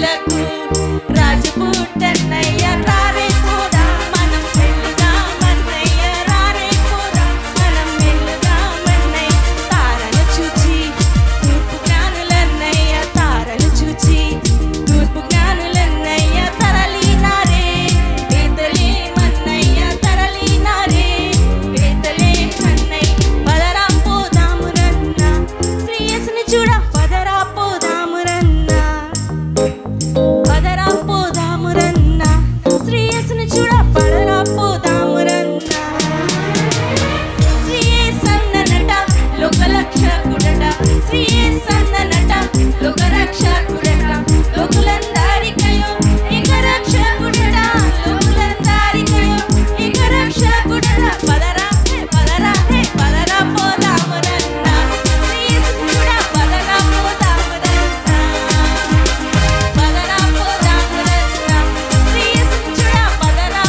రాజులకు రాజు పుట్టన్నయ్య రారే కూడా మనం వెళ్దామన్నయ్య రారే కూడా మనం వెళ్దామన్నయ్య తారలు చూచి తూర్పు జ్ఞానులన్నయ్య తారలు చూచి తూర్పు జ్ఞానులన్నయ్య తరలినారే బేతలేమన్నయ్య తరలినారే బేతలేమన్నయ్య పదరా పోదామురన్న శ్రీయస్ని చూడ పదరా పోదామురన్న పదరా పోదామురన్న శ్రీయస్ని చూడ పదరా పోదామురన్న శ్రీయే సన్ననట లోకరక్షకుడట శ్రీయే సన్ననట లోకరక్షకుడట లోకులందరికయో ఇక రక్షకుడట లోకులందరికయో ఇక రక్షకుడట పదరా హే పదరా హే పదరా పోదామురన్న శ్రీయేసుని చూడ పదరా పోదామురన్న పదరా పోదామురన్న శ్రీయేసుని చూడ పదరా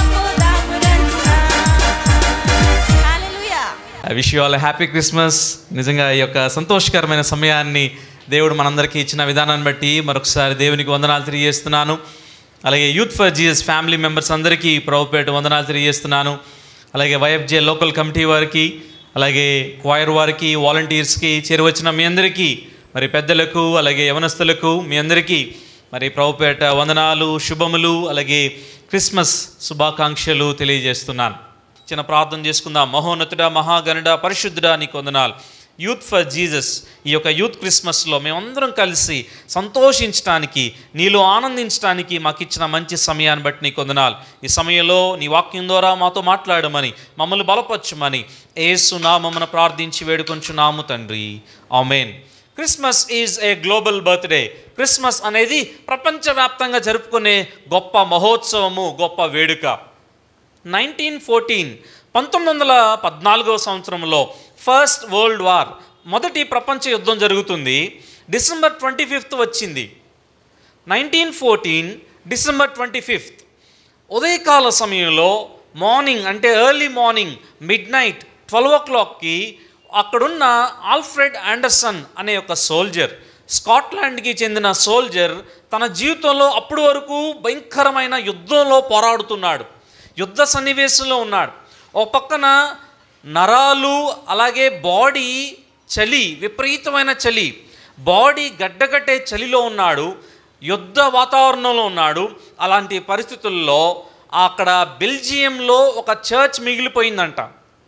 పోదామురన్న hallelujah I wish you all happy Christmas నిజంగా ఈ యొక్క సంతోషకరమైన సమయాన్ని దేవుడు మనందరికీ ఇచ్చిన విధానాన్ని బట్టి మరొకసారి దేవునికి వందనాలు తెలియజేస్తున్నాను అలాగే youth for Jesus family members అందరికీ ప్రభుపేట వందనాలు తెలియజేస్తున్నాను అలాగే వైఎఫ్జే లోకల్ కమిటీ వారికి అలాగే క్వైర్ వారికి వాలంటీర్స్కి చేరువచ్చిన మీ అందరికీ మరి పెద్దలకు అలాగే యవనస్తులకు మీ అందరికీ మరి ప్రభుపేట వందనాలు శుభములు అలాగే క్రిస్మస్ శుభాకాంక్షలు తెలియజేస్తున్నాను చిన్న ప్రార్థన చేసుకుందాం మహోన్నతుడా మహాగణుడా పరిశుద్ధుడా నీకు వందనాలు యూత్ ఫర్ జీసస్ ఈ యొక్క యూత్ క్రిస్మస్లో మేమందరం కలిసి సంతోషించడానికి నీలో ఆనందించడానికి మాకు ఇచ్చిన మంచి సమయాన్ని బట్టి నీకు వందనాలు ఈ సమయంలో నీ వాక్యం ద్వారా మాతో మాట్లాడమని మమ్మల్ని బలపరచమని ఏసు నామమున ప్రార్థించి వేడుకొంచున్నాము తండ్రి amen Christmas is a global birthday Christmas అనేది ప్రపంచవ్యాప్తంగా జరుపుకునే గొప్ప మహోత్సవము గొప్ప వేడుక నైన్టీన్ ఫోర్టీన్ పంతొమ్మిది వందల పద్నాలుగో సంవత్సరంలో ఫస్ట్ వరల్డ్ వార్ మొదటి ప్రపంచ యుద్ధం జరుగుతుంది డిసెంబర్ ట్వంటీ ఫిఫ్త్ వచ్చింది nineteen fourteen December twenty fifth ఉదయకాల సమయంలో మార్నింగ్ అంటే early morning midnight twelve ఓ క్లాక్కి అక్కడున్న ఆల్ఫ్రెడ్ ఆండర్సన్ అనే ఒక సోల్జర్ స్కాట్లాండ్కి చెందిన సోల్జర్ తన జీవితంలో అప్పటి వరకు భయంకరమైన యుద్ధంలో పోరాడుతున్నాడు యుద్ధ సన్నివేశంలో ఉన్నాడు ఒక పక్కన నరాలు అలాగే బాడీ చలి విపరీతమైన చలి బాడీ గడ్డగట్టే చలిలో ఉన్నాడు యుద్ధ వాతావరణంలో ఉన్నాడు అలాంటి పరిస్థితుల్లో అక్కడ బెల్జియంలో ఒక చర్చ్ మిగిలిపోయిందంట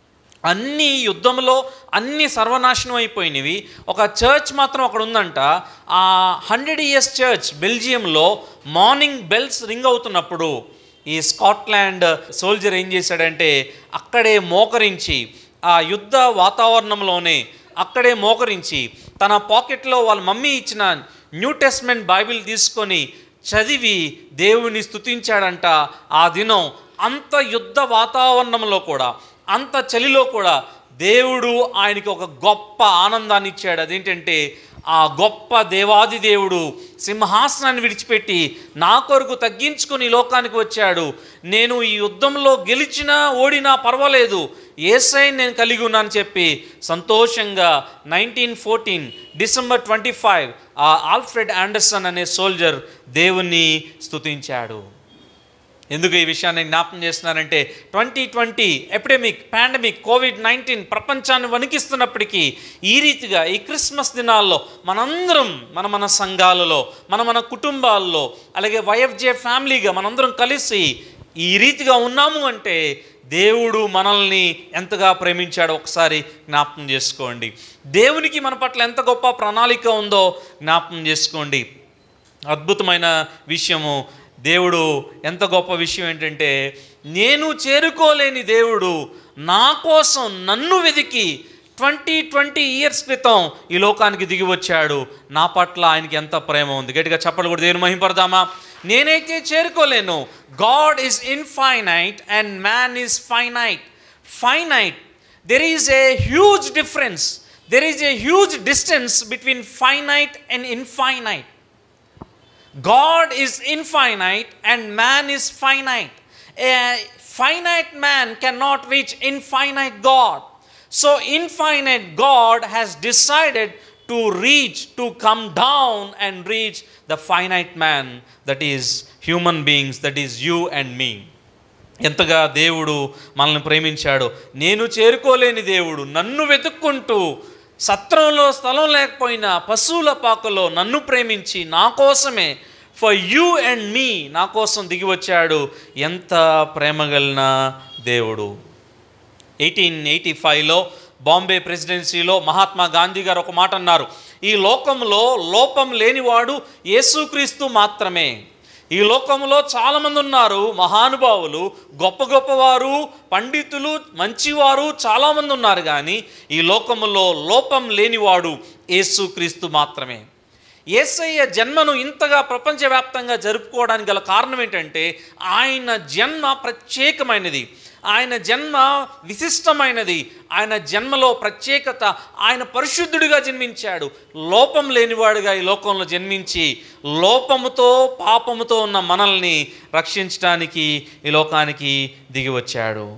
అన్ని యుద్ధంలో అన్ని సర్వనాశనం అయిపోయినవి ఒక చర్చ్ మాత్రం అక్కడ ఉందంట ఆ హండ్రెడ్ ఇయర్స్ చర్చ్ బెల్జియంలో మార్నింగ్ బెల్స్ రింగ్ అవుతున్నప్పుడు ఈ స్కాట్లాండ్ సోల్జర్ ఏం చేశాడంటే అక్కడే మోకరించి ఆ యుద్ధ వాతావరణంలోనే అక్కడే మోకరించి తన పాకెట్లో వాళ్ళ మమ్మీ ఇచ్చిన న్యూ టెస్ట్మెంట్ బైబిల్ తీసుకొని చదివి దేవుని స్తుతించాడంట ఆ దినం అంత యుద్ధ వాతావరణంలో కూడా అంత చలిలో కూడా దేవుడు ఆయనకి ఒక గొప్ప ఆనందాన్ని ఇచ్చాడు అదేంటంటే ఆ గొప్ప దేవాది దేవుడు సింహాసనాన్ని విడిచిపెట్టి నా కొరకు తగ్గించుకొని ఈ లోకానికి వచ్చాడు నేను ఈ యుద్ధంలో గెలిచినా ఓడినా పర్వాలేదు ఏసై నేను కలిగి ఉన్నాను చెప్పి సంతోషంగా nineteen fourteen December twenty five ఆ ఆల్ఫ్రెడ్ ఆండర్సన్ అనే సోల్జర్ దేవుణ్ణి స్తుతించాడు ఎందుకు ఈ విషయాన్ని జ్ఞాపకం చేస్తున్నానంటే twenty twenty epidemic pandemic Covid nineteen ప్రపంచాన్ని వణికిస్తున్నప్పటికీ ఈ రీతిగా ఈ క్రిస్మస్ దినాల్లో మనందరం మన మన సంఘాలలో మన మన కుటుంబాల్లో అలాగే వైఎఫ్జే ఫ్యామిలీగా మనందరం కలిసి ఈ రీతిగా ఉన్నాము అంటే దేవుడు మనల్ని ఎంతగా ప్రేమించాడో ఒకసారి జ్ఞాపకం చేసుకోండి దేవునికి మన పట్ల ఎంత గొప్ప ప్రణాళిక ఉందో జ్ఞాపకం చేసుకోండి అద్భుతమైన విషయము దేవుడు ఎంత గొప్ప విషయం ఏంటంటే నేను చేరుకోలేని దేవుడు నా కోసం నన్ను వెతికి ట్వంటీ ట్వంటీ ఇయర్స్ క్రితం ఈ లోకానికి దిగి వచ్చాడు నా పట్ల ఆయనకి ఎంత ప్రేమ ఉంది గట్టిగా చెప్పలు కూడా దేవుని మహింపడదామా నేనైతే చేరుకోలేను God is infinite and man is finite finite there is a huge difference there is a huge distance between finite and infinite God is infinite and man is finite. A finite man cannot reach infinite God. So, infinite God has decided to reach to come down and reach the finite man that is human beings that is you and me ఎంతగా దేవుడు మనల్ని ప్రేమించాడో నేను చేరుకోలేని దేవుడు నన్ను వెతుక్కుంటూ సత్రంలో స్థలం లేకపోయినా పశువుల పాకలో నన్ను ప్రేమించి నా కోసమే ఫర్ యూ అండ్ మీ నా కోసం దిగి వచ్చాడు ఎంత ప్రేమగలిన దేవుడు ఎయిటీన్ ఎయిటీ ఫైవ్లో బాంబే ప్రెసిడెన్సీలో మహాత్మా గాంధీ గారు ఒక మాట అన్నారు ఈ లోకంలో లోపం లేనివాడు యేసుక్రీస్తు మాత్రమే ఈ లోకంలో చాలామంది ఉన్నారు మహానుభావులు గొప్ప గొప్పవారు పండితులు మంచివారు చాలామంది ఉన్నారు కానీ ఈ లోకములో లోపం లేనివాడు యేసుక్రీస్తు మాత్రమే యేసయ్య జన్మను ఇంతగా ప్రపంచవ్యాప్తంగా జరుపుకోవడానికి గల కారణం ఏంటంటే ఆయన జన్మ ప్రత్యేకమైనది ఆయన జన్మ విశిష్టమైనది ఆయన జన్మలో ప్రత్యేకత ఆయన పరిశుద్ధుడిగా జన్మించాడు లోపం లేనివాడుగా ఈ లోకంలో జన్మించి లోపముతో పాపముతో ఉన్న మనల్ని రక్షించడానికి ఈ లోకానికి దిగి వచ్చాడు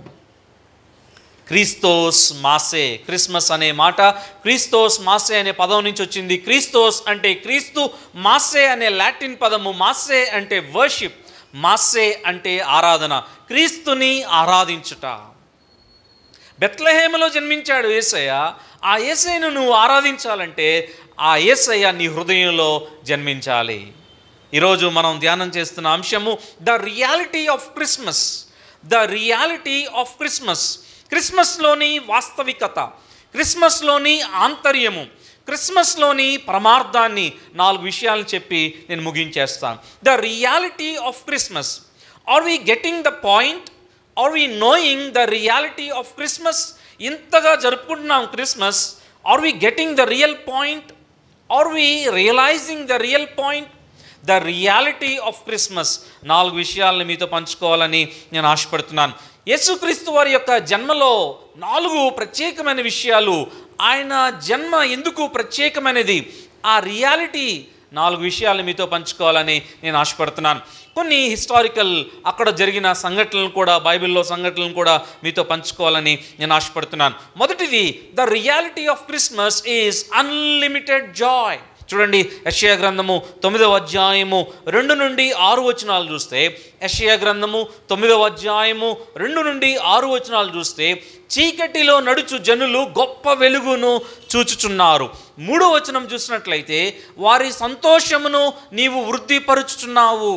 క్రీస్తోస్ మాసే క్రిస్మస్ అనే మాట క్రీస్తోస్ మాసే అనే పదం నుంచి వచ్చింది క్రీస్తోస్ అంటే క్రీస్తు మాసే అనే లాటిన్ పదము మాసే అంటే వర్షిప్ మాసే అంటే ఆరాధన క్రీస్తుని ఆరాధించుట బెత్లహేమలో జన్మించాడు ఏసయ్య ఆ ఏసయ్యను నువ్వు ఆరాధించాలంటే ఆ ఏసయ్య నీ హృదయంలో జన్మించాలి ఈరోజు మనం ధ్యానం చేస్తున్న అంశము the reality of Christmas the reality of Christmas క్రిస్మస్లోని వాస్తవికత క్రిస్మస్లోని ఆంతర్యము క్రిస్మస్లోని ప్రమార్థాన్ని నాలుగు విషయాలు చెప్పి నేను ముగించేస్తాను the reality of Christmas are we getting the point are we knowing the reality of Christmas ఇంతగా జరుపుకుంటున్నాం Christmas are we getting the real point are we realising the real point the reality of Christmas నాలుగు విషయాలను మీతో పంచుకోవాలని నేను ఆశపడుతున్నాను యేసుక్రీస్తు వారి యొక్క జన్మలో నాలుగు ప్రత్యేకమైన విషయాలు ఆయన జన్మ ఎందుకు ప్రత్యేకమైనది ఆ రియాలిటీ నాలుగు విషయాలు మీతో పంచుకోవాలని నేను ఆశపడుతున్నాను కొన్ని హిస్టారికల్ అక్కడ జరిగిన సంఘటనలు కూడా బైబిల్లో సంఘటనలు కూడా మీతో పంచుకోవాలని నేను ఆశపడుతున్నాను మొదటిది the reality of Christmas is unlimited joy చూడండి యషయా గ్రంథము తొమ్మిదవ అధ్యాయము రెండు నుండి ఆరు వచనాలు చూస్తే యషయా గ్రంథము తొమ్మిదవ అధ్యాయము రెండు నుండి ఆరు వచనాలు చూస్తే చీకటిలో నడుచు జనులు గొప్ప వెలుగును చూచుచున్నారు మూడో వచనం చూసినట్లయితే వారి సంతోషమును నీవు వృద్ధిపరుచుచున్నావు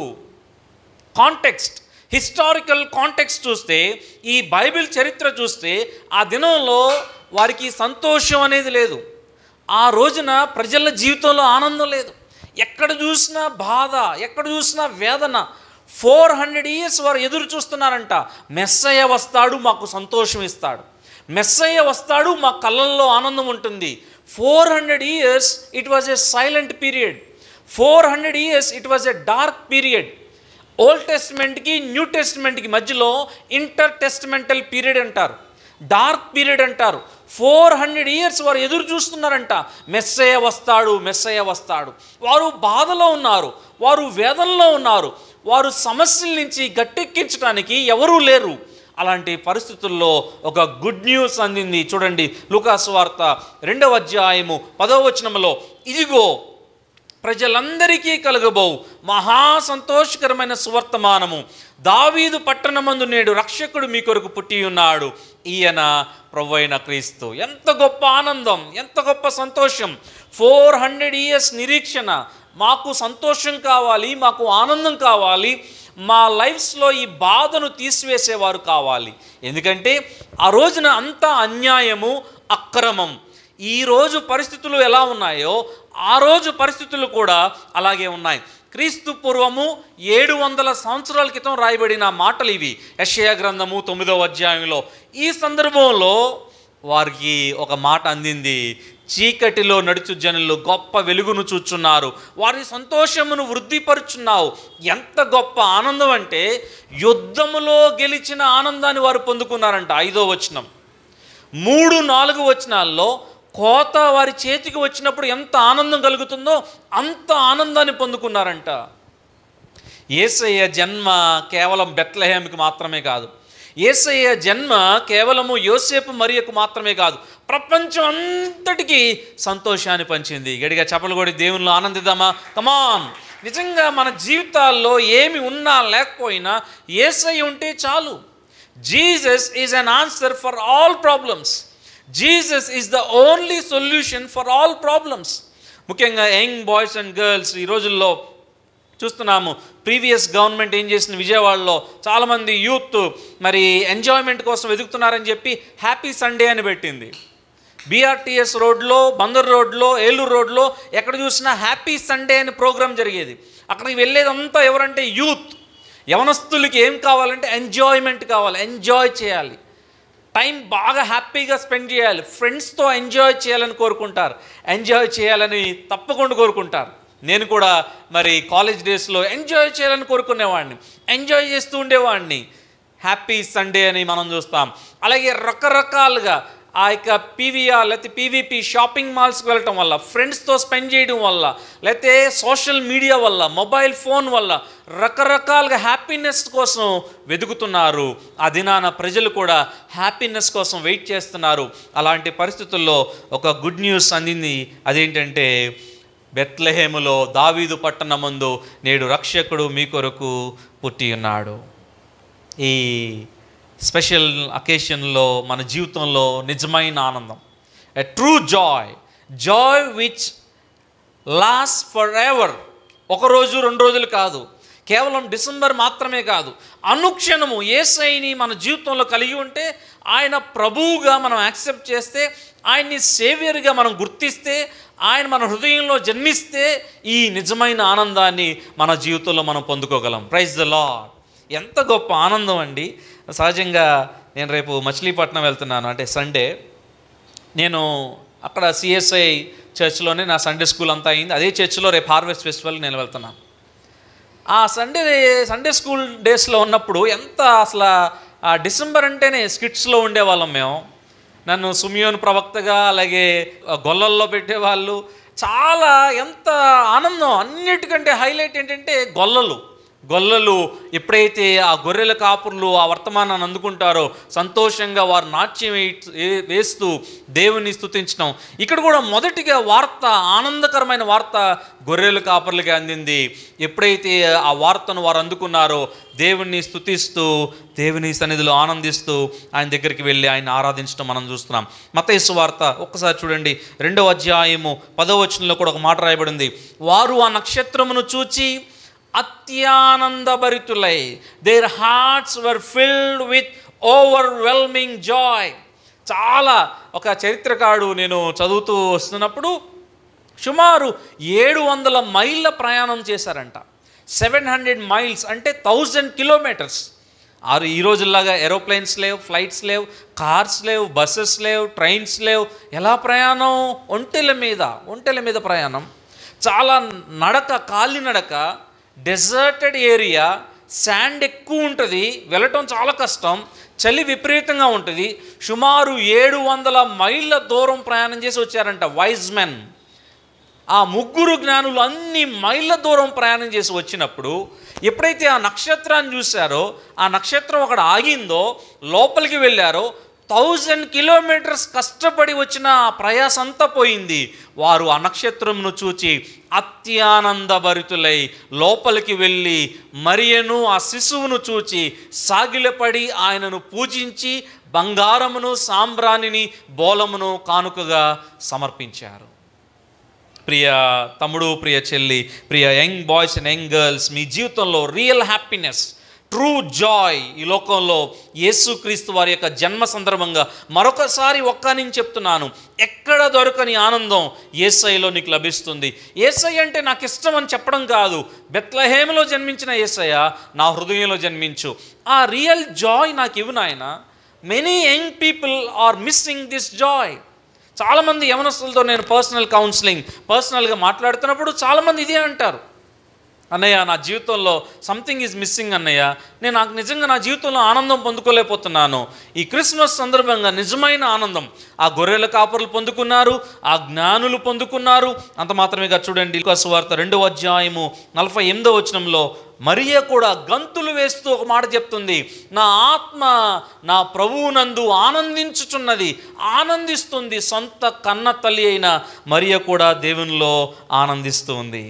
కాంటెక్స్ట్ హిస్టారికల్ కాంటెక్స్ట్ చూస్తే ఈ బైబిల్ చరిత్ర చూస్తే ఆ దినంలో వారికి సంతోషం అనేది లేదు ఆ రోజున ప్రజల జీవితంలో ఆనందం లేదు ఎక్కడ చూసినా బాధ ఎక్కడ చూసినా వేదన ఫోర్ హండ్రెడ్ ఇయర్స్ వారు ఎదురు చూస్తున్నారంట మెస్సయ్య వస్తాడు మాకు సంతోషం ఇస్తాడు మెస్సయ్య వస్తాడు మా కళ్ళల్లో ఆనందం ఉంటుంది four hundred years it was a silent period four hundred years it was a dark period old టెస్ట్మెంట్కి న్యూ టెస్ట్మెంట్కి మధ్యలో ఇంటర్ టెస్ట్మెంటల్ పీరియడ్ అంటారు డార్క్ పీరియడ్ అంటారు ఫోర్ హండ్రెడ్ ఇయర్స్ వారు ఎదురు చూస్తున్నారంట మెస్సయ్య వస్తాడు మెస్సయ్య వస్తాడు వారు బాధలో ఉన్నారు వారు వేదనలో ఉన్నారు వారు సమస్యల నుంచి గట్టెక్కించడానికి ఎవరూ లేరు అలాంటి పరిస్థితుల్లో ఒక గుడ్ న్యూస్ అందింది చూడండి లూకాసు వార్త రెండవ అధ్యాయము పదవ వచనములో ఇదిగో ప్రజలందరికీ కలగబోవు మహా సంతోషకరమైన సువర్తమానము దావీదు పట్టణమందు నేడు రక్షకుడు మీ కొరకు పుట్టి ఉన్నాడు ఈయన ప్రభు అయిన క్రీస్తు ఎంత గొప్ప ఆనందం ఎంత గొప్ప సంతోషం ఫోర్ హండ్రెడ్ ఇయర్స్ నిరీక్షణ మాకు సంతోషం కావాలి మాకు ఆనందం కావాలి మా లైఫ్స్లో ఈ బాధను తీసివేసేవారు కావాలి ఎందుకంటే ఆ రోజున అంతా అన్యాయము అక్రమం ఈ రోజు పరిస్థితులు ఎలా ఉన్నాయో ఆ రోజు పరిస్థితులు కూడా అలాగే ఉన్నాయి క్రీస్తు పూర్వము ఏడు వందల సంవత్సరాల క్రితం రాయబడిన మాటలు ఇవి యషయ గ్రంథము తొమ్మిదవ అధ్యాయంలో ఈ సందర్భంలో వారికి ఒక మాట అందింది చీకటిలో నడుచు జనులు గొప్ప వెలుగును చూచున్నారు వారి సంతోషమును వృద్ధిపరుచున్నావు ఎంత గొప్ప ఆనందం అంటే యుద్ధములో గెలిచిన ఆనందాన్ని వారు పొందుకున్నారంట ఐదో వచనం మూడు నాలుగు వచనాల్లో కోత వారి చేతికి వచ్చినప్పుడు ఎంత ఆనందం కలుగుతుందో అంత ఆనందాన్ని పొందుకున్నారంట ఏసయ్య జన్మ కేవలం బెత్లహేమికి మాత్రమే కాదు ఏసయ్య జన్మ కేవలము యోసేపు మరియకు మాత్రమే కాదు ప్రపంచం అంతటికీ సంతోషాన్ని పంచింది గడిగా చెప్పలు కొడి దేవుళ్ళు ఆనందిద్దామా కమాన్ నిజంగా మన జీవితాల్లో ఏమి ఉన్నా లేకపోయినా ఏసై ఉంటే చాలు Jesus is an answer for all problems Jesus is the only solution for all problems ముఖ్యంగా యంగ్ బాయ్స్ అండ్ గర్ల్స్ ఈ రోజుల్లో చూస్తున్నాము ప్రీవియస్ గవర్నమెంట్ ఏం చేసింది విజయవాడలో చాలామంది యూత్ మరి ఎంజాయ్మెంట్ కోసం వెతుకుతున్నారని చెప్పి హ్యాపీ సండే అని పెట్టింది బీఆర్టీఎస్ రోడ్లో బందర్ రోడ్లో ఏలూరు రోడ్లో ఎక్కడ చూసినా హ్యాపీ సండే అని ప్రోగ్రాం జరిగేది అక్కడికి వెళ్ళేదంతా ఎవరంటే యూత్ యవనస్తులకి ఏం కావాలంటే ఎంజాయ్మెంట్ కావాలి ఎంజాయ్ చేయాలి టైం బాగా హ్యాపీగా స్పెండ్ చేయాలి ఫ్రెండ్స్తో ఎంజాయ్ చేయాలని కోరుకుంటారు ఎంజాయ్ చేయాలని తప్పకుండా కోరుకుంటారు నేను కూడా మరి కాలేజ్ డేస్లో ఎంజాయ్ చేయాలని కోరుకునేవాడిని ఎంజాయ్ చేస్తూ ఉండేవాడిని హ్యాపీ సండే అని మనం చూస్తాం అలాగే రకరకాలుగా ఆ యొక్క పీవీఆర్ లేకపోతే పీవీపీ షాపింగ్ మాల్స్కి వెళ్ళటం వల్ల ఫ్రెండ్స్తో స్పెండ్ చేయడం వల్ల లేకపోతే సోషల్ మీడియా వల్ల మొబైల్ ఫోన్ వల్ల రకరకాలుగా హ్యాపీనెస్ కోసం వెతుకుతున్నారు ఆ దినాన ప్రజలు కూడా హ్యాపీనెస్ కోసం వెయిట్ చేస్తున్నారు అలాంటి పరిస్థితుల్లో ఒక గుడ్ న్యూస్ అందింది అదేంటంటే బెత్లహేములో దావీదు పట్టణమందు నేడు రక్షకుడు మీ కొరకు పుట్టి ఉన్నాడు ఈ స్పెషల్ అకేషన్లో మన జీవితంలో నిజమైన ఆనందం a true joy joy which last forever ఒక రోజు రెండు రోజులు కాదు కేవలం డిసెంబర్ మాత్రమే కాదు అనుక్షణము ఏసైని మన జీవితంలో కలిగి ఉంటే ఆయన ప్రభువుగా మనం యాక్సెప్ట్ చేస్తే ఆయన్ని సేవియర్గా మనం గుర్తిస్తే ఆయన మన హృదయంలో జన్మిస్తే ఈ నిజమైన ఆనందాన్ని మన జీవితంలో మనం పొందుకోగలం ప్రైజ్ ద లాడ్ ఎంత గొప్ప ఆనందం అండి సహజంగా నేను రేపు మచిలీపట్నం వెళ్తున్నాను అంటే సండే నేను అక్కడ సిఎస్ఐ చర్చ్లోనే నా సండే స్కూల్ అంతా అయింది అదే చర్చ్లో రేపు హార్వెస్ట్ ఫెస్టివల్ నేను వెళ్తున్నాను ఆ సండే సండే స్కూల్ డేస్లో ఉన్నప్పుడు ఎంత అసలు ఆ డిసెంబర్ అంటేనే స్కిట్స్లో ఉండేవాళ్ళం మేము నన్ను సుమియోన్ ప్రవక్తగా అలాగే గొల్లల్లో పెట్టేవాళ్ళు చాలా ఎంత ఆనందం అన్నిటికంటే హైలైట్ ఏంటంటే గొల్లలు గొల్లలు ఎప్పుడైతే ఆ గొర్రెల కాపుర్లు ఆ వర్తమానాన్ని అందుకుంటారో సంతోషంగా వారు నాట్యం వేయి- ఏ- వేస్తూ దేవుని స్తుతించడం ఇక్కడ కూడా మొదటిగా వార్త ఆనందకరమైన వార్త గొర్రెల కాపర్లకి అందింది ఎప్పుడైతే ఆ వార్తను వారు అందుకున్నారో దేవుణ్ణి స్తుతిస్తూ దేవుని సన్నిధిలో ఆనందిస్తూ ఆయన దగ్గరికి వెళ్ళి ఆయన ఆరాధించడం మనం చూస్తున్నాం మతేసు వార్త ఒక్కసారి చూడండి రెండవ అధ్యాయము పదవ వచనంలో కూడా ఒక మాట రాయబడింది వారు ఆ నక్షత్రమును చూచి అత్యానందభరితులై their hearts were filled with overwhelming joy చాలా ఒక చరిత్రకారుడు నేను చదువుతూ వస్తున్నప్పుడు సుమారు ఏడు వందల మైళ్ళ ప్రయాణం చేశారంట సెవెన్ హండ్రెడ్ మైల్స్ అంటే థౌజండ్ కిలోమీటర్స్ ఆరు ఈ రోజుల్లాగా ఏరోప్లేన్స్ లేవు ఫ్లైట్స్ లేవు కార్స్ లేవు బస్సెస్ లేవు ట్రైన్స్ లేవు ఎలా ప్రయాణం ఒంటెల మీద ఒంటెల మీద ప్రయాణం చాలా నడక కాలినడక డెజర్టెడ్ ఏరియా శాండ్ ఎక్కువ ఉంటుంది వెళ్ళటం చాలా కష్టం చలి విపరీతంగా ఉంటుంది సుమారు ఏడు వందల మైళ్ళ దూరం ప్రయాణం చేసి వచ్చారంట వైజ్ మెన్ ఆ ముగ్గురు జ్ఞానులు అన్ని మైళ్ళ దూరం ప్రయాణం చేసి వచ్చినప్పుడు ఎప్పుడైతే ఆ నక్షత్రాన్ని చూశారో ఆ నక్షత్రం అక్కడ ఆగిందో లోపలికి వెళ్ళారో థౌజండ్ కిలోమీటర్స్ కష్టపడి వచ్చిన ఆ ప్రయాస అంతా పోయింది వారు ఆ నక్షత్రమును చూచి అత్యానందభరితులై లోపలికి వెళ్ళి మరియను ఆ శిశువును చూచి సాగిలపడి ఆయనను పూజించి బంగారమును సాంబ్రాణిని బోలమును కానుకగా సమర్పించారు ప్రియ తమ్ముడు ప్రియ చెల్లి ప్రియ young boys and young girls మీ జీవితంలో రియల్ హ్యాపీనెస్ ట్రూ జాయ్ ఈ లోకంలో యేసుక్రీస్తు వారి యొక్క జన్మ సందర్భంగా మరొకసారి ఒక్క నేను చెప్తున్నాను ఎక్కడ దొరకని ఆనందం ఏసైలో నీకు లభిస్తుంది ఏసై అంటే నాకు ఇష్టం అని చెప్పడం కాదు బెత్లహేమలో జన్మించిన ఏసయ్య నా హృదయంలో జన్మించు ఆ రియల్ జాయ్ నాకు ఇవ్వు నాయన many young people are missing this joy చాలామంది యవనస్తులతో నేను పర్సనల్ కౌన్సిలింగ్ పర్సనల్గా మాట్లాడుతున్నప్పుడు చాలామంది ఇదే అంటారు అన్నయ్య నా జీవితంలో సంథింగ్ ఈజ్ మిస్సింగ్ అన్నయ్య నేను నాకు నిజంగా నా జీవితంలో ఆనందం పొందుకోలేకపోతున్నాను ఈ క్రిస్మస్ సందర్భంగా నిజమైన ఆనందం ఆ గొర్రెల కాపరులు పొందుకున్నారు ఆ జ్ఞానులు పొందుకున్నారు అంత మాత్రమే కాదు చూడండి లూకాసు వార్త రెండవ అధ్యాయము నలభై ఎనిమిదో వచనంలో మరియ కూడా గంతులు వేస్తూ ఒక మాట చెప్తుంది నా ఆత్మ నా ప్రభువునందు ఆనందించుచున్నది ఆనందిస్తుంది సొంత కన్న తల్లి అయిన మరియ కూడా దేవునిలో ఆనందిస్తుంది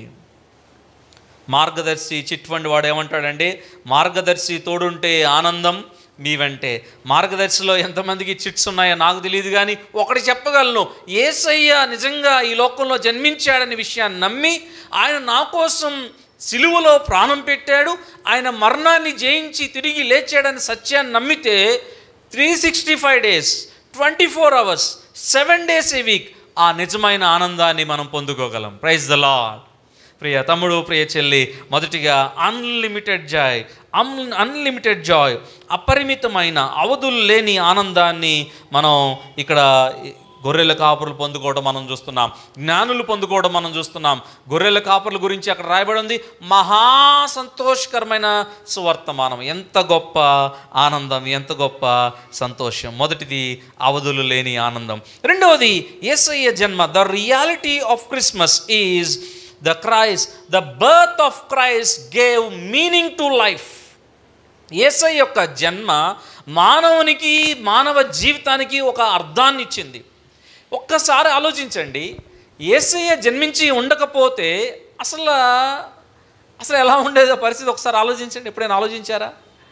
మార్గదర్శి చిట్ ఫండ్ వాడు ఏమంటాడంటే మార్గదర్శి తోడుంటే ఆనందం మీ వెంటే మార్గదర్శిలో ఎంతమందికి చిట్స్ ఉన్నాయో నాకు తెలియదు కానీ ఒకటి చెప్పగలను ఏసయ్య నిజంగా ఈ లోకంలో జన్మించాడనే విషయాన్ని నమ్మి ఆయన నా కోసం సిలువలో ప్రాణం పెట్టాడు ఆయన మరణాన్ని జయించి తిరిగి లేచాడని సత్యాన్ని నమ్మితే three sixty five days twenty four hours seven days a week ఆ నిజమైన ఆనందాన్ని మనం పొందుకోగలం ప్రైజ్ ద లాడ్ ప్రియ తమ్ముడు ప్రియ చెల్లి మొదటిగా unlimited joy un unlimited joy అపరిమితమైన అవధులు లేని ఆనందాన్ని మనం ఇక్కడ గొర్రెల కాపులు పొందుకోవడం మనం చూస్తున్నాం జ్ఞానులు పొందుకోవడం మనం చూస్తున్నాం గొర్రెల కాపుల గురించి అక్కడ రాయబడి ఉంది మహా సంతోషకరమైన సువర్తమానం ఎంత గొప్ప ఆనందం ఎంత గొప్ప సంతోషం మొదటిది అవధులు లేని ఆనందం రెండవది యేసయ్య జన్మ the reality of Christmas is the Christ the birth of Christ gave meaning to life Yesayya యొక్క జన్మ మానవునికి మానవ జీవితానికి ఒక అర్థాన్ని ఇచ్చింది ఒక్కసారి ఆలోచించండి యేసయ్య జన్మించి ఉండకపోతే అసలు అసలు ఎలా ఉండేదో పరిస్థితి ఒకసారి ఆలోచించండి ఎప్పుడైనా ఆలోచించారా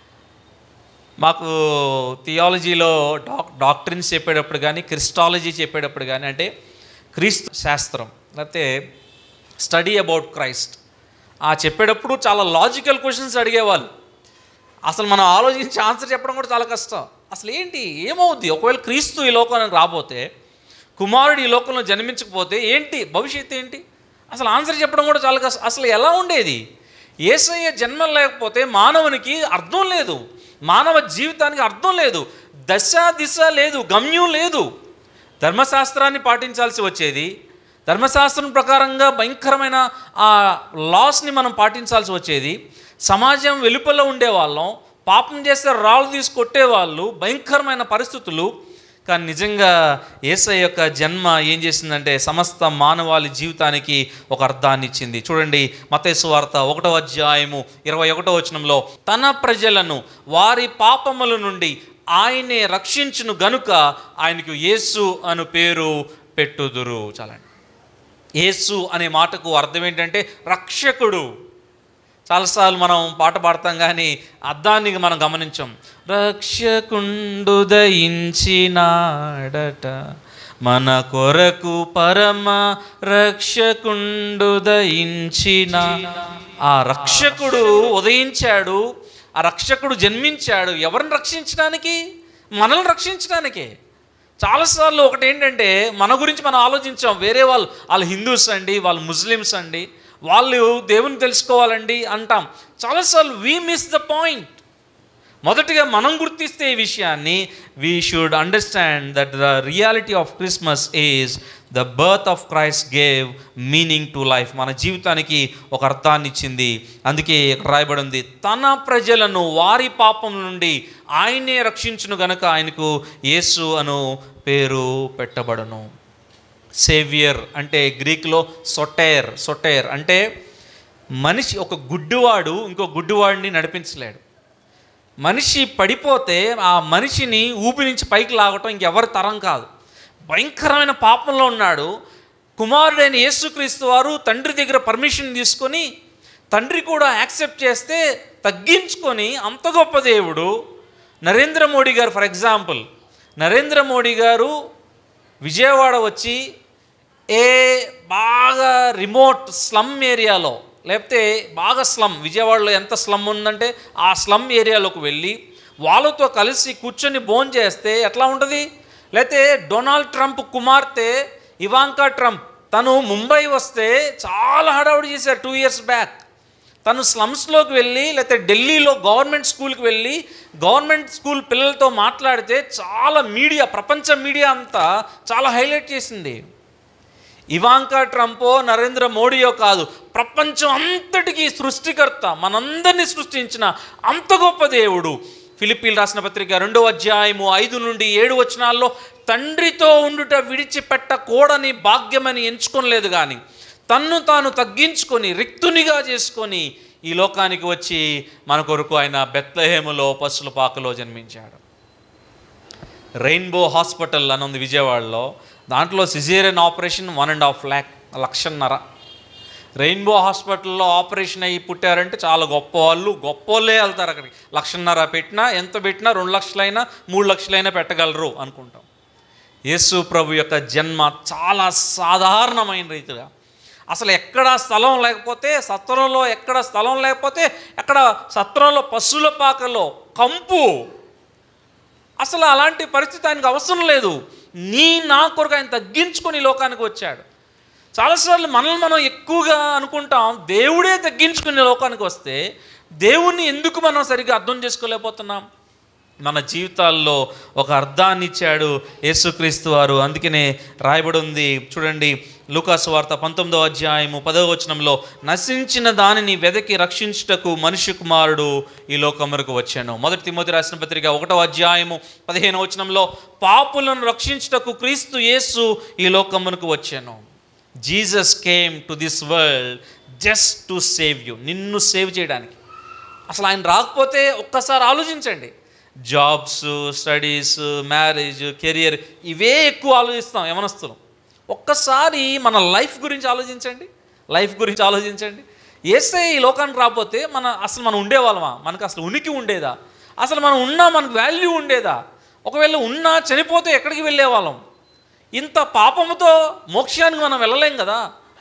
మాకు థియాలజీలో డాక్ డాక్టరీన్స్ చెప్పేటప్పుడు కానీ క్రిస్టాలజీ చెప్పేటప్పుడు కానీ అంటే క్రీస్తు శాస్త్రం లేకపోతే స్టడీ అబౌట్ క్రైస్ట్ ఆ చెప్పేటప్పుడు చాలా లాజికల్ క్వశ్చన్స్ అడిగేవాళ్ళు అసలు మనం ఆలోచించి ఆన్సర్ చెప్పడం కూడా చాలా కష్టం అసలు ఏంటి ఏమవుద్ది ఒకవేళ క్రీస్తు ఈ లోకానికి రాబోతే కుమారుడు ఈ లోకంలో జన్మించకపోతే ఏంటి భవిష్యత్తు ఏంటి అసలు ఆన్సర్ చెప్పడం కూడా చాలా కష్టం అసలు ఎలా ఉండేది ఏసయ్య జన్మ లేకపోతే మానవునికి అర్థం లేదు మానవ జీవితానికి అర్థం లేదు దశ దిశ లేదు గమ్యం లేదు ధర్మశాస్త్రాన్ని పాటించాల్సి వచ్చేది ధర్మశాస్త్రం ప్రకారంగా భయంకరమైన ఆ లాస్ని మనం పాటించాల్సి వచ్చేది సమాజం వెలుపల ఉండేవాళ్ళం పాపం చేస్తే రాళ్ళు తీసి కొట్టేవాళ్ళు భయంకరమైన పరిస్థితులు కానీ నిజంగా ఏసై యొక్క జన్మ ఏం చేసిందంటే సమస్త మానవాళి జీవితానికి ఒక అర్థాన్ని ఇచ్చింది చూడండి మతేసు వార్త ఒకటో అధ్యాయము ఇరవై ఒకటో వచనంలో తన ప్రజలను వారి పాపముల నుండి ఆయనే రక్షించును గనుక ఆయనకు యేసు అను పేరు పెట్టుదురు చాలండి యేసు అనే మాటకు అర్థం ఏంటంటే రక్షకుడు చాలాసార్లు మనం పాట పాడతాం కానీ అర్థాన్ని మనం గమనించాం రక్షకుండు దయించినాడట మన కొరకు పరమ రక్షకుండు దయించిన ఆ రక్షకుడు ఉదయించాడు ఆ రక్షకుడు జన్మించాడు ఎవరిని రక్షించడానికి మనల్ని రక్షించడానికే చాలాసార్లు ఒకటి ఏంటంటే మన గురించి మనం ఆలోచించాం వేరే వాళ్ళు వాళ్ళు హిందూస్ అండి వాళ్ళు ముస్లిమ్స్ అండి వాళ్ళు దేవుని తెలుసుకోవాలండి అంటాం చాలాసార్లు వీ మిస్ ద పాయింట్ మొదటిగా మనం గుర్తిస్తే ఈ విషయాన్ని we should understand that the reality of Christmas is the birth of Christ gave meaning to life మన జీవితానికి ఒక అర్థాన్ని ఇచ్చింది అందుకే ఇక్కడ రాయబడి ఉంది తన ప్రజలను వారి పాపం నుండి ఆయనే రక్షించును గనక ఆయనకు యేసు అను పేరు పెట్టబడను సేవియర్ అంటే గ్రీక్లో సొటేర్ సొటేర్ అంటే మనిషి ఒక గుడ్డివాడు ఇంకో గుడ్డివాడిని నడిపించలేడు మనిషి పడిపోతే ఆ మనిషిని ఊపి నుంచి పైకి లాగటం ఇంకెవరి తరం కాదు భయంకరమైన పాపంలో ఉన్నాడు కుమారుడైన యేసుక్రీస్తు వారు తండ్రి దగ్గర పర్మిషన్ తీసుకొని తండ్రి కూడా యాక్సెప్ట్ చేస్తే తగ్గించుకొని అంత గొప్ప దేవుడు నరేంద్ర మోడీ గారు ఫర్ ఎగ్జాంపుల్ నరేంద్ర మోడీ గారు విజయవాడ వచ్చి ఏ బాగా రిమోట్ స్లమ్ ఏరియాలో లేకపోతే బాగా స్లమ్ విజయవాడలో ఎంత స్లమ్ ఉందంటే ఆ స్లమ్ ఏరియాలోకి వెళ్ళి వాళ్ళతో కలిసి కూర్చొని భోజనం చేస్తే ఎట్లా ఉంటుంది లేకపోతే డొనాల్డ్ ట్రంప్ కుమార్తె ఇవాంకా ట్రంప్ తను ముంబై వస్తే చాలా హడావుడి చేశారు టూ ఇయర్స్ బ్యాక్ తను స్లమ్స్లోకి వెళ్ళి లేకపోతే ఢిల్లీలో గవర్నమెంట్ స్కూల్కి వెళ్ళి గవర్నమెంట్ స్కూల్ పిల్లలతో మాట్లాడితే చాలా మీడియా ప్రపంచ మీడియా అంతా చాలా హైలైట్ చేసింది ఇవాంకా ట్రంపో నరేంద్ర మోడీయో కాదు ప్రపంచం అంతటికీ సృష్టికర్త మనందరినీ సృష్టించిన అంత గొప్ప దేవుడు ఫిలిప్పీలు రాసిన పత్రిక రెండో అధ్యాయము ఐదు నుండి ఏడు వచనాల్లో తండ్రితో ఉండుట విడిచిపెట్టకూడని భాగ్యమని ఎంచుకోలేదు కానీ తన్ను తాను తగ్గించుకొని రిక్తునిగా చేసుకొని ఈ లోకానికి వచ్చి మన కొరకు ఆయన బెత్లహేములో పసుల పాకలో జన్మించాడు రెయిన్బో హాస్పిటల్ అని ఉంది విజయవాడలో దాంట్లో caesarean operation one and half lakh లక్షన్నర రెయిన్బో హాస్పిటల్లో ఆపరేషన్ అయ్యి పుట్టారంటే చాలా గొప్ప వాళ్ళు గొప్ప వాళ్ళే వెళ్తారు అక్కడికి లక్షన్నర పెట్టినా ఎంత పెట్టినా రెండు లక్షలైనా మూడు లక్షలైనా పెట్టగలరు అనుకుంటాం యేసు ప్రభు యొక్క జన్మ చాలా సాధారణమైన రీతిగా అసలు ఎక్కడ స్థలం లేకపోతే సత్రంలో ఎక్కడ స్థలం లేకపోతే ఎక్కడ సత్రంలో పశువుల పాకలో కంపు అసలు అలాంటి పరిస్థితి ఆయనకు అవసరం లేదు నీ నా కొరకు ఆయన తగ్గించుకొని ఈ లోకానికి వచ్చాడు చాలాసార్లు మనల్ని మనం ఎక్కువగా అనుకుంటాం దేవుడే తగ్గించుకుని లోకానికి వస్తే దేవుణ్ణి ఎందుకు మనం సరిగ్గా అర్థం చేసుకోలేకపోతున్నాం మన జీవితాల్లో ఒక అర్థాన్ని ఇచ్చాడు యేసుక్రీస్తు వారు అందుకనే రాయబడి ఉంది చూడండి లూకాసు వార్త పంతొమ్మిదో అధ్యాయము పదవ వచనంలో నశించిన దానిని వెదకి రక్షించుటకు మనిషి కుమారుడు ఈ లోకమునకు వచ్చాను మొదటి తిమోతి రాసిన పత్రిక ఒకటో అధ్యాయము పదిహేను వచనంలో పాపులను రక్షించుటకు క్రీస్తు యేసు ఈ లోకమునకు వచ్చాను Jesus came to this world just to save you నిన్ను సేవ్ చేయడానికి అసలు ఆయన రాకపోతే ఒక్కసారి ఆలోచించండి జాబ్స్ స్టడీస్ మ్యారేజ్ కెరియర్ ఇవే ఎక్కువ ఆలోచిస్తాం యమనస్తులం ఒక్కసారి మన లైఫ్ గురించి ఆలోచించండి లైఫ్ గురించి ఆలోచించండి ఏసే ఈ లోకానికి రాకపోతే మన అసలు మనం ఉండేవాళ్ళమా మనకు అసలు ఉనికి ఉండేదా అసలు మనం ఉన్నా మనకు వాల్యూ ఉండేదా ఒకవేళ ఉన్నా చనిపోతే ఎక్కడికి వెళ్ళేవాళ్ళం ఇంత పాపముతో మోక్షానికి మనం వెళ్ళలేం కదా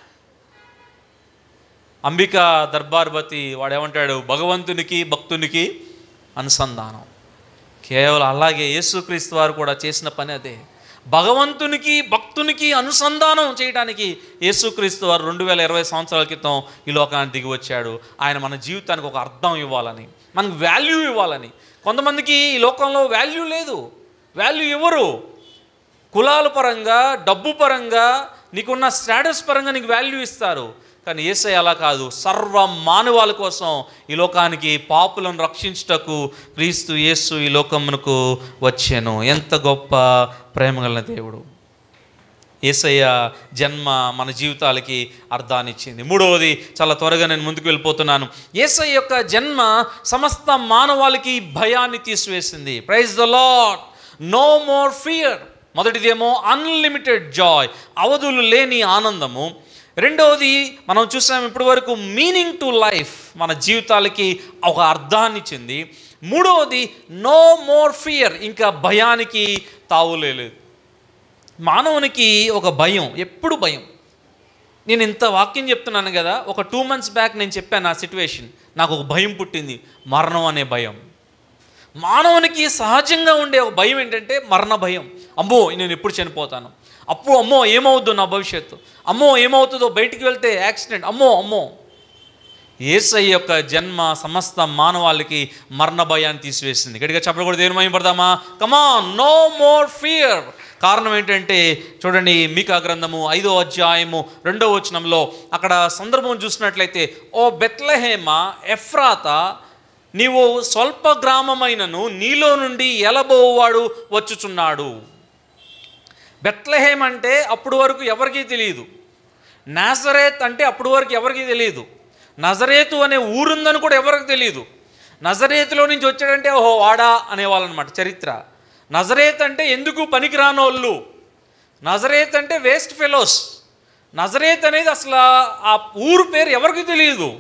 అంబికా దర్బార్బతి వాడేమంటాడు భగవంతునికి భక్తునికి అనుసంధానం కేవలం అలాగే యేసుక్రీస్తు వారు కూడా చేసిన పని అదే భగవంతునికి భక్తునికి అనుసంధానం చేయడానికి యేసుక్రీస్తు వారు రెండు వేల ఇరవై సంవత్సరాల క్రితం ఈ లోకానికి దిగి వచ్చాడు ఆయన మన జీవితానికి ఒక అర్థం ఇవ్వాలని మనకు వాల్యూ ఇవ్వాలని కొంతమందికి ఈ లోకంలో వాల్యూ లేదు వాల్యూ ఇవ్వరు కులాల పరంగా డబ్బు పరంగా నీకున్న స్టేటస్ పరంగా నీకు వాల్యూ ఇస్తారు కానీ ఏసై అలా కాదు సర్వ మానవాళి కోసం ఈ లోకానికి పాపులను రక్షించుటకు క్రీస్తు యేసు ఈ లోకమునకు వచ్చాను ఎంత గొప్ప ప్రేమగల దేవుడు ఏసయ్య జన్మ మన జీవితాలకి అర్థాన్ని ఇచ్చింది మూడవది చాలా త్వరగా నేను ముందుకు వెళ్ళిపోతున్నాను ఏసయ్య యొక్క జన్మ సమస్త మానవాళికి భయాన్ని తీసివేసింది praise the Lord no more fear మొదటిదేమో అన్లిమిటెడ్ జాయ్ అవధులు లేని ఆనందము రెండవది మనం చూసాం ఇప్పటి వరకు మీనింగ్ టు లైఫ్ మన జీవితాలకి ఒక అర్థాన్ని ఇచ్చింది మూడవది నో మోర్ ఫియర్ ఇంకా భయానికి తావులేదు మానవునికి ఒక భయం ఎప్పుడు భయం నేను ఇంత వాక్యం చెప్తున్నాను కదా ఒక టూ మంత్స్ బ్యాక్ నేను చెప్పాను నా సిచ్యువేషన్ నాకు ఒక భయం పుట్టింది మరణం అనే భయం మానవునికి సహజంగా ఉండే ఒక భయం ఏంటంటే మరణ భయం అమ్మో నేను ఎప్పుడు చనిపోతాను అప్పుడు అమ్మో ఏమవుద్దో నా భవిష్యత్తు అమ్మో ఏమవుతుందో బయటికి వెళ్తే యాక్సిడెంట్ అమ్మో అమ్మో ఏసై యొక్క జన్మ సమస్త మానవాళికి మరణ భయాన్ని తీసివేసింది గట్టిగా చెప్పడం కూడా దేని భయం పడదామా కమాన్ నో మోర్ ఫియర్ కారణం ఏంటంటే చూడండి మీకా గ్రంథము ఐదో అధ్యాయము రెండో వచనంలో అక్కడ సందర్భం చూసినట్లయితే ఓ బెత్లహేమ ఎఫ్రాత నీవు స్వల్ప గ్రామమైనను నీలో నుండి ఎలబోవాడు వచ్చుచున్నాడు బెత్లహేమ్ అంటే అప్పుడు వరకు ఎవరికీ తెలియదు నాజరేత్ అంటే అప్పుడు వరకు ఎవరికీ తెలియదు నజరేతు అనే ఊరుందని కూడా ఎవరికి తెలియదు నజరేతులో నుంచి వచ్చాడంటే ఓహో వాడా అనేవాళ్ళు అనమాట చరిత్ర నజరేత్ అంటే ఎందుకు పనికిరానోళ్ళు నజరేత్ అంటే వేస్ట్ ఫెలోస్ నజరేత్ అనేది అసలు ఆ ఊరు పేరు ఎవరికి తెలియదు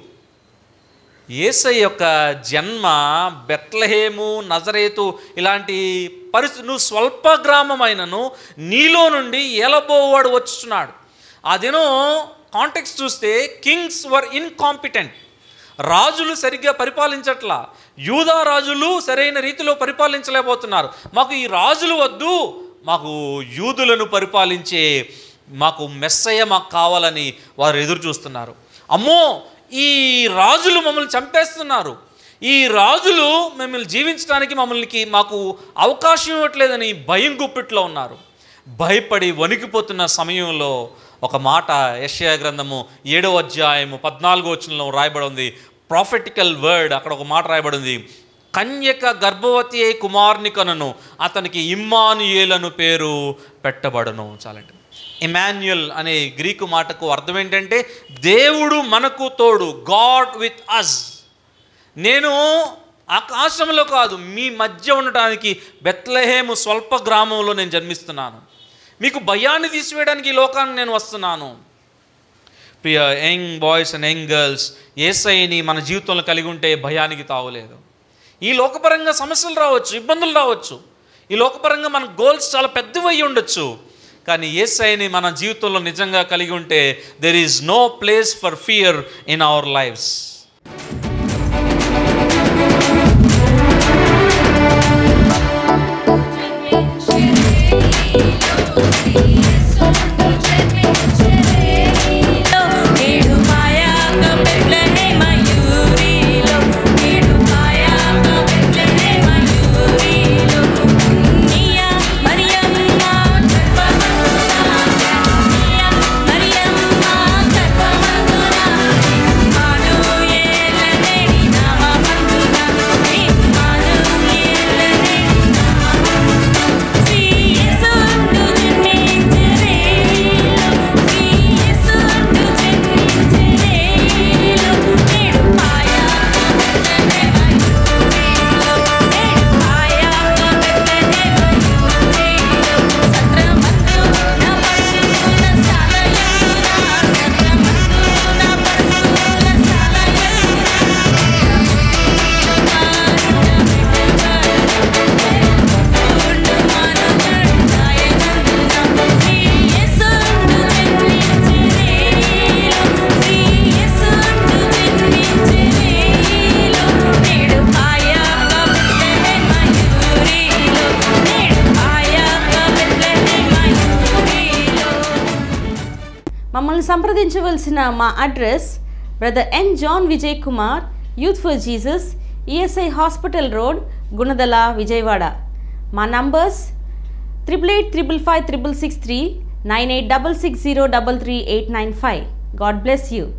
ఏసై యొక్క జన్మ బెత్లహేము నజరేతు ఇలాంటి పరిస్థితి నువ్వు స్వల్ప గ్రామమైనను నీలో నుండి ఎలబోవాడు వచ్చుచున్నాడు ఆ దినం కాంటెక్స్ చూస్తే కింగ్స్ వర్ ఇన్కాంపిటెంట్ రాజులు సరిగ్గా పరిపాలించట్లా యూదా రాజులు సరైన రీతిలో పరిపాలించలేకపోతున్నారు మాకు ఈ రాజులు వద్దు మాకు యూదులను పరిపాలించే మాకు మెస్సయ్య మాకు కావాలని వారు ఎదురు చూస్తున్నారు అమ్మో ఈ రాజులు మమ్మల్ని చంపేస్తున్నారు ఈ రాజులు మిమ్మల్ని జీవించడానికి మమ్మల్ని మాకు అవకాశం ఇవ్వట్లేదని భయం గుప్పిట్లో ఉన్నారు భయపడి వణికిపోతున్న సమయంలో ఒక మాట యెషయా గ్రంథము ఏడవ అధ్యాయము పద్నాలుగో వచనంలో రాయబడి ఉంది ప్రాఫిటికల్ వర్డ్ అక్కడ ఒక మాట రాయబడి ఉంది కన్యక గర్భవతి అయి కుమారుని కనను అతనికి ఇమ్మానుయేలను పేరు పెట్టబడను చాలండి ఇమాన్యుయల్ అనే గ్రీకు మాటకు అర్థం ఏంటంటే దేవుడు మనకు తోడు గాడ్ విత్ అస్ నేను ఆకాశంలో కాదు మీ మధ్య ఉండటానికి బెత్లహేము స్వల్ప గ్రామంలో నేను జన్మిస్తున్నాను మీకు భయాన్ని తీసివేయడానికి ఈ లోకాన్ని నేను వస్తున్నాను ప్రియ young boys and young girls ఏసైని మన జీవితంలో కలిగి ఉంటే భయానికి తావలేదు ఈ లోకపరంగా సమస్యలు రావచ్చు ఇబ్బందులు రావచ్చు ఈ లోకపరంగా మన గోల్స్ చాలా పెద్దవి అయి ఉండొచ్చు కానీ ఏసైని మన జీవితంలో నిజంగా కలిగి ఉంటే there is no place for fear in our lives ఏడు పాయాక బెత్లెహే మయూరిలో ఏడు పాయాక బెత్లెహే మయూరిలో నియా మరియమ్మ గర్భమందున నియా మరియమ్మ గర్భమందున మానుయేలనేడి నామమందున మానుయేలనేడి శ్రీయేసుండు జన్మించెరేలో శ్రీయేసుండు జన్మించెరేలో నేడు పాయాక బెత్లెహే మయూరిలో నేడు పాయాక బెత్లెహే మయూరిలో సత్రమందు నా పశువుల సాలయందున సత్రమందు నా పశువుల సాలయందున మమ్మల్ని సంప్రదించవలసిన మా address brother N John Vijay Kumar youth for Jesus ESI hospital road Gunadala Vijayawada మా numbers triple eight triple five triple six three nine eight double six zero double three eight nine five God bless you